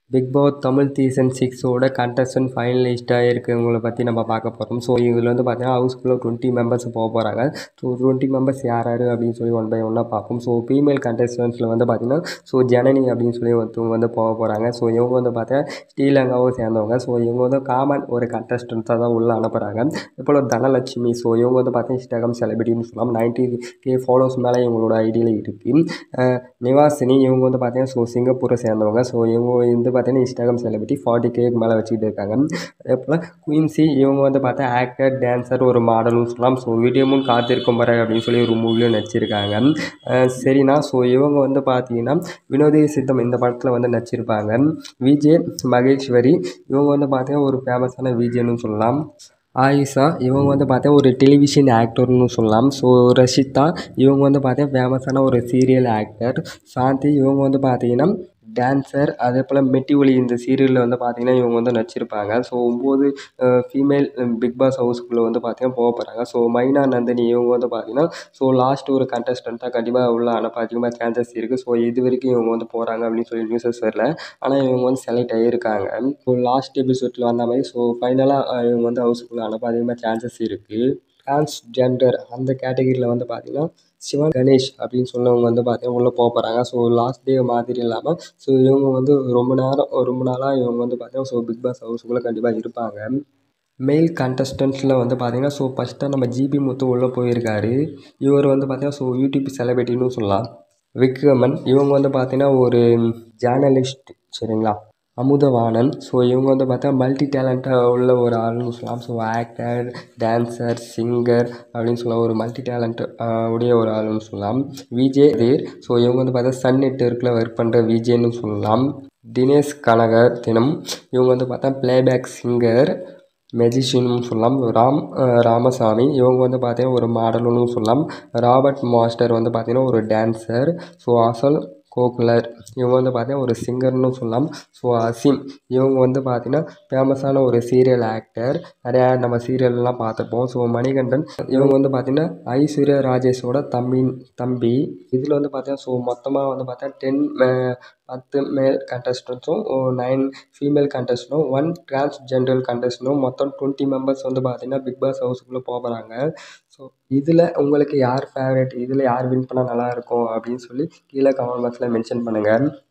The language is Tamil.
பிக் பாஸ் தமிழ் சீசன் சிக்ஸோட கண்டஸ்டன்ட் ஃபைனலிஸ்ட்டாக இருக்கவங்கள பற்றி நம்ம பார்க்க போகிறோம் ஸோ இதில் வந்து பார்த்தீங்கன்னா ஹவுஸ்குள்ளே டுவெண்ட்டி மெம்பர்ஸ் போக போகிறாங்க ஸோ டுவெண்ட்டி மெம்பர்ஸ் யார் யார் அப்படின்னு சொல்லி ஒன் பை ஒன்னாக பார்ப்போம் ஸோ ஃபீமேல் கண்டஸ்டன்ஸில் வந்து பார்த்தீங்கன்னா ஸோ ஜனனி அப்படின்னு சொல்லி ஒருத்தவங்க வந்து போக போகிறாங்க ஸோ இவங்க வந்து பார்த்தா ஸ்ரீலங்காவை சேர்ந்தவங்க ஸோ இவங்க வந்து காமன் ஒரு கண்டஸ்டன்ஸாக தான் உள்ளே அனுப்புகிறாங்க இப்போ தனலட்சுமி ஸோ இவங்க வந்து பார்த்தீங்கன்னா இன்ஸ்டாகிராம் செலிபிரிட்டின்னு சொல்லலாம் நைன்டி கே ஃபாலோஸ் மேலே இவங்களோட ஐடியில் இருக்குது நிவாசினி இவங்க வந்து பார்த்தீங்கன்னா ஸோ சிங்கப்பூரை சேர்ந்தவங்க ஸோ இவங்க வந்து பார்த்தீங்கன்னா இன்ஸ்டாகிராம் செலிபிரிட்டி ஃபார்ட்டி கேக்கு மேலே வச்சுக்கிட்டு இருக்காங்க அதே போல் குயின்சி இவங்க வந்து பார்த்தா ஆக்டர் டான்சர் ஒரு மாடல்னு சொல்லலாம் ஸோ வீடியோமும் காத்திருக்கும் வரை அப்படின்னு சொல்லி ஒரு மூவியும் நடிச்சிருக்காங்க அஹ் சரிண்ணா ஸோ இவங்க வந்து பார்த்தீங்கன்னா வினோதி சித்தம் இந்த படத்தில் வந்து நடிச்சிருப்பாங்க விஜய் மகேஸ்வரி இவங்க வந்து பார்த்தீங்கன்னா ஒரு ஃபேமஸான விஜய்னு சொல்லலாம் ஆயிஷா இவங்க வந்து பார்த்தா ஒரு டெலிவிஷன் ஆக்டர்னு சொல்லலாம் ஸோ ரஷிதா இவங்க வந்து பார்த்தா ஃபேமஸான ஒரு சீரியல் ஆக்டர் சாந்தி இவங்க வந்து பார்த்தீங்கன்னா டான்சர் அதே போல் மெட்டி ஒலி இந்த சீரியலில் வந்து பார்த்தீங்கன்னா இவங்க வந்து நடிச்சிருப்பாங்க ஸோ ஒம்பது ஃபீமேல் பிக் பாஸ் ஹவுஸ்குள்ளே வந்து பார்த்தீங்கன்னா போக போகிறாங்க ஸோ மைனா நந்தினி இவங்க வந்து பார்த்தீங்கன்னா ஸோ லாஸ்ட் ஒரு கண்டஸ்டண்ட்டாக கண்டிப்பாக உள்ள அனுப்ப அதிகமாக சான்சஸ் இருக்குது ஸோ இது வரைக்கும் இவங்க வந்து போகிறாங்க அப்படின்னு சொல்லி நியூஸஸ் வரல ஆனால் இவங்க வந்து செலக்ட் ஆகியிருக்காங்க ஸோ லாஸ்ட் எபிசோடில் வந்த மாதிரி ஸோ ஃபைனலாக இவங்க வந்து ஹவுஸ்குள்ளே அனுப்ப அதிகமாக சான்சஸ் இருக்குது டிரான்ஸ்ஜெண்டர் அந்த கேட்டகிரியில் வந்து பார்த்தீங்கன்னா சிவன் கணேஷ் அப்படின்னு சொன்னவங்க வந்து பார்த்தீங்கன்னா உள்ளே போக போகிறாங்க ஸோ லாஸ்ட் டே மாதிரி இல்லாமல் ஸோ இவங்க வந்து ரொம்ப நேரம் ரொம்ப நாளாக இவங்க வந்து பார்த்தீங்கன்னா ஸோ பிக் பாஸ் ஹவுஸ்குள்ளே கண்டிப்பாக இருப்பாங்க மெயில் கண்டஸ்டன்ஸில் வந்து பார்த்தீங்கன்னா ஸோ ஃபஸ்ட்டாக நம்ம ஜிபி முத்து உள்ளே போயிருக்காரு இவர் வந்து பார்த்தீங்கன்னா ஸோ யூடியூப் செலிபிரிட்டின்னு சொல்லலாம் விக்ரமன் இவங்க வந்து பார்த்தீங்கன்னா ஒரு ஜேர்னலிஸ்ட் சரிங்களா அமுதவாணன் ஸோ இவங்க வந்து பார்த்தா மல்டி டேலண்ட்டாக உள்ள ஒரு ஆள்னு சொல்லலாம் ஸோ ஆக்டர் டான்சர் சிங்கர் அப்படின்னு சொல்லலாம் ஒரு மல்டி டேலண்ட் உடைய ஒரு ஆள்னு சொல்லலாம் விஜே தேர் ஸோ இவங்க வந்து பார்த்தா சன் நெட்ஒர்க்கில் ஒர்க் பண்ணுற விஜேன்னு சொல்லலாம் தினேஷ் கனகர் தினம் இவங்க வந்து பார்த்தா ப்ளேபேக் சிங்கர் மெஜிஷியனும் சொல்லலாம் ராம் ராமசாமி இவங்க வந்து பார்த்தீங்கன்னா ஒரு மாடலுன்னு சொல்லலாம் ராபர்ட் மாஸ்டர் வந்து பார்த்தீங்கன்னா ஒரு டான்சர் ஸோ அசல் கோகுலர் இவங்க வந்து பார்த்தீங்கன்னா ஒரு சிங்கர்னு சொல்லலாம் ஸோ அசிம் இவங்க வந்து பார்த்தீங்கன்னா ஃபேமஸான ஒரு சீரியல் ஆக்டர் நிறையா நம்ம சீரியல்லாம் பார்த்துருப்போம் ஸோ மணிகண்டன் இவங்க வந்து பார்த்தீங்கன்னா ஐஸ்வர்யா ராஜேஷோட தம்பி தம்பி இதில் வந்து பார்த்தீங்கன்னா ஸோ மொத்தமாக வந்து பார்த்தா டென் பத்து மேல் கண்டஸ்டன்ஸும் நைன் ஃபீமேல் கண்டஸ்டனும் ஒன் டிரான்ஸ்ஜெண்டர் கண்டஸ்டனும் மொத்தம் டுவெண்ட்டி மெம்பர்ஸ் வந்து பார்த்தீங்கன்னா பிக் பாஸ் ஹவுஸுக்குள்ளே போகிறாங்க ஸோ இதில் உங்களுக்கு யார் ஃபேவரட் இதில் யார் வின் பண்ணால் நல்லாயிருக்கும் அப்படின்னு சொல்லி கீழே கமெண்ட் பாக்ஸில் மென்ஷன் பண்ணுங்கள்